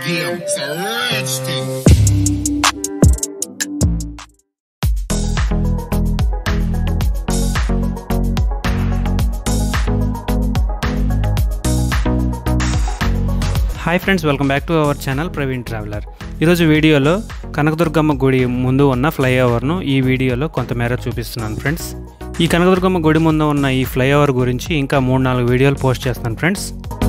Yeah, it's a rich thing. Hi friends welcome back to our channel Praveen traveller ఈరోజు వీడియోలో కనకదుర్గమ్మ గుడి ముందు ఉన్న ఫ్లైఓవర్ను ఈ వీడియోలో కొంతమేర చూపిస్తున్నాను ఫ్రెండ్స్ ఈ కనకదుర్గమ్మ గుడి ముందు ఉన్న ఈ ఫ్లైఓవర్ గురించి ఇంకా మూడు నాలుగు వీడియోలు పోస్ట్ చేస్తాను ఫ్రెండ్స్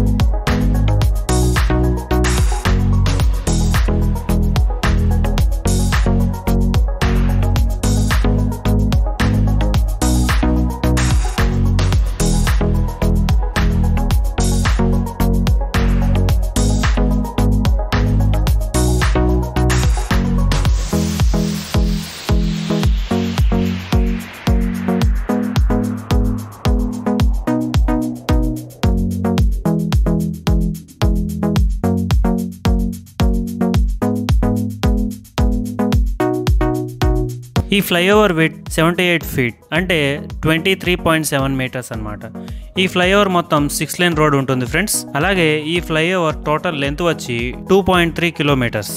ఈ flyover with seventy eight feet అంటే twenty three point seven metres అనమాట ఈ ఫ్లైఓవర్ మొత్తం సిక్స్ లేన్ రోడ్ ఉంటుంది ఫ్రెండ్స్ అలాగే ఈ ఫ్లైఓవర్ టోటల్ లెంత్ వచ్చి two point three kilometres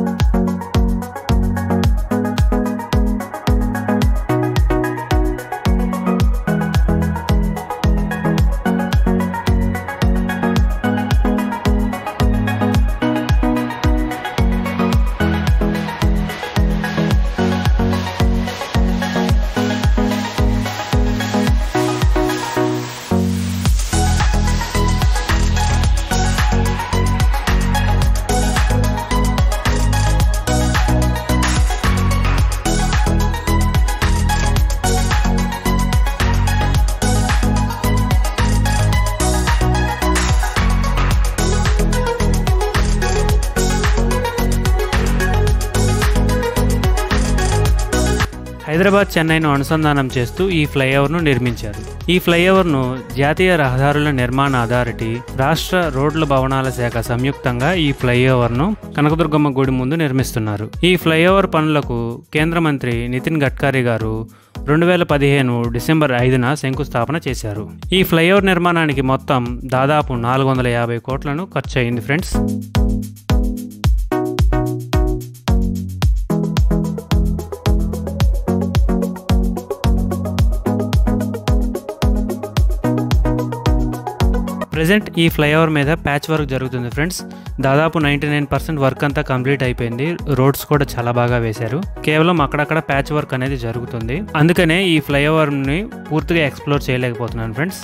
Hyderabad చెన్నైను అనుసంధానం చేస్తూ ఈ ఫ్లైఓవర్ను నిర్మించారు ఈ ఫ్లైఓవర్ను జాతీయ రహదారుల నిర్మాణ అథారిటీ రాష్ట్ర రోడ్ల భవనాల శాఖ సంయుక్తంగా ఈ ఫ్లైఓవర్ను కనకదుర్గమ్మ గుడి ముందు నిర్మిస్తున్నారు ఈ ఫ్లైఓవర్ పనులకు కేంద్ర మంత్రి నితిన్ గడ్కరీ గారు రెండు వేల పదిహేను డిసెంబర్ ఐదున శంకుస్థాపన చేశారు ఈ ఫ్లైఓవర్ నిర్మాణానికి మొత్తం దాదాపు నాలుగు వందల యాభై కోట్లను ఖర్చు అయింది ఫ్రెండ్స్ ప్రజెంట్ ఈ ఫ్లైఓవర్ మీద ప్యాచ్ వర్క్ జరుగుతుంది ఫ్రెండ్స్ దాదాపు నైంటీ నైన్ పర్సెంట్ వర్క్ అంతా కంప్లీట్ అయిపోయింది రోడ్స్ కూడా చాలా బాగా వేశారు కేవలం అక్కడక్కడ ప్యాచ్ వర్క్ అనేది జరుగుతుంది అందుకనే ఈ ఫ్లైఓవర్ని పూర్తిగా ఎక్స్ప్లోర్ చేయలేకపోతున్నాను ఫ్రెండ్స్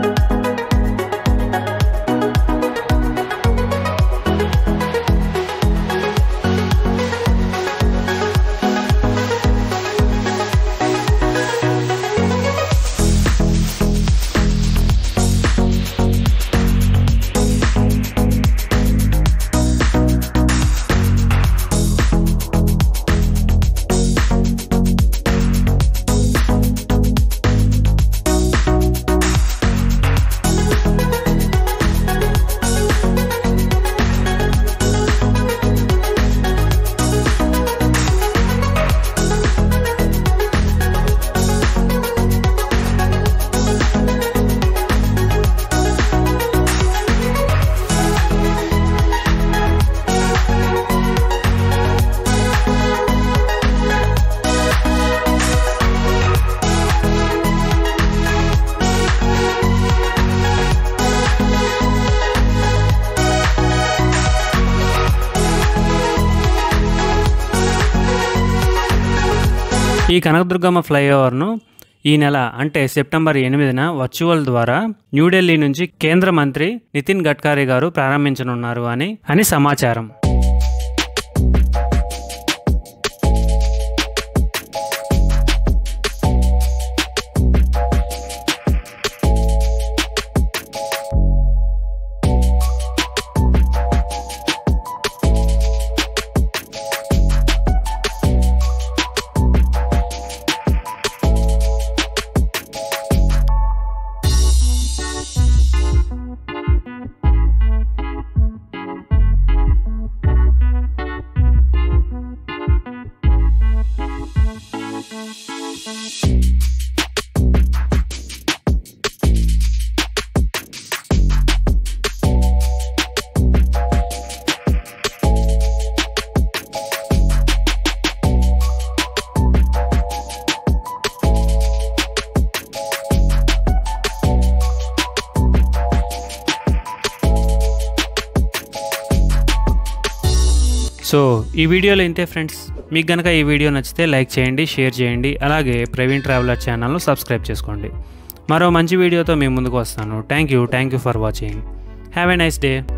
ఈ కనకదుర్గమ్మ ఫ్లైఓవర్ను ఈ నెల అంటే సెప్టెంబర్ ఎనిమిదిన వర్చువల్ ద్వారా న్యూఢిల్లీ నుంచి కేంద్ర మంత్రి నితిన్ గడ్కరీ గారు ప్రారంభించనున్నారు అని అని సమాచారం సో ఈ వీడియోలో ఇంతే ఫ్రెండ్స్ మీకు కనుక ఈ వీడియో నచ్చితే లైక్ చేయండి షేర్ చేయండి అలాగే ప్రవీణ్ ట్రావెలర్ ఛానల్ను సబ్స్క్రైబ్ చేసుకోండి మరో మంచి వీడియోతో మీ ముందుకు వస్తాను thank you thank you for watching have a nice day